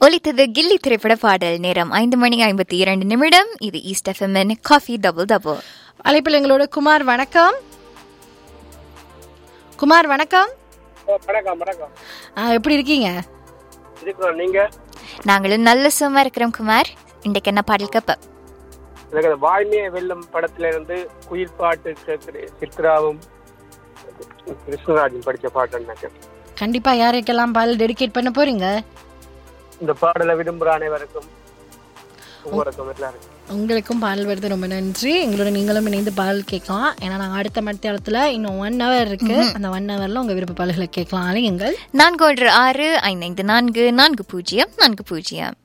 ஒலித்தது கில்லி திரைப்பட பாடல் நேரம் ஐந்து மணி ஐம்பத்தி இரண்டு நிமிடம் இது ஈஸ்ட் எஃப்எம்என் காஃபி டபுள் டபுள் அழைப்பில் எங்களோட குமார் வணக்கம் குமார் வணக்கம் ஓ, வணக்கம் வணக்கம் ஆ, எப்படி இருக்கீங்க இருக்கிறோம் நீங்க நாங்களும் நல்ல சும்மா இருக்கிறோம் குமார் இன்றைக்கு என்ன பாடல் கப்ப எனக்கு அந்த வாய்மைய வெள்ளம் படத்துல இருந்து குயில் பாட்டு கேட்குற சித்ராவும் கிருஷ்ணராஜும் படிச்ச பாட்டு எனக்கு கண்டிப்பா யாருக்கெல்லாம் பால் டெடிகேட் பண்ண போறீங்க இந்த பாடலை விரும்புகிற அனைவருக்கும் உங்களுக்கும் எல்லாருக்கும் உங்களுக்கும் பால் வருது ரொம்ப நன்றி எங்களோட நீங்களும் இணைந்து பால் கேட்கலாம் ஏன்னா நாங்கள் அடுத்த மத்தியாலத்தில் இன்னும் ஒன் ஹவர் இருக்கு அந்த ஒன் ஹவர்ல உங்க விருப்ப பால்களை கேட்கலாம் அழையுங்கள் நான்கு ஒன்று ஆறு ஐந்து ஐந்து நான்கு நான்கு பூஜ்ஜியம் நான்கு பூஜ்ஜியம்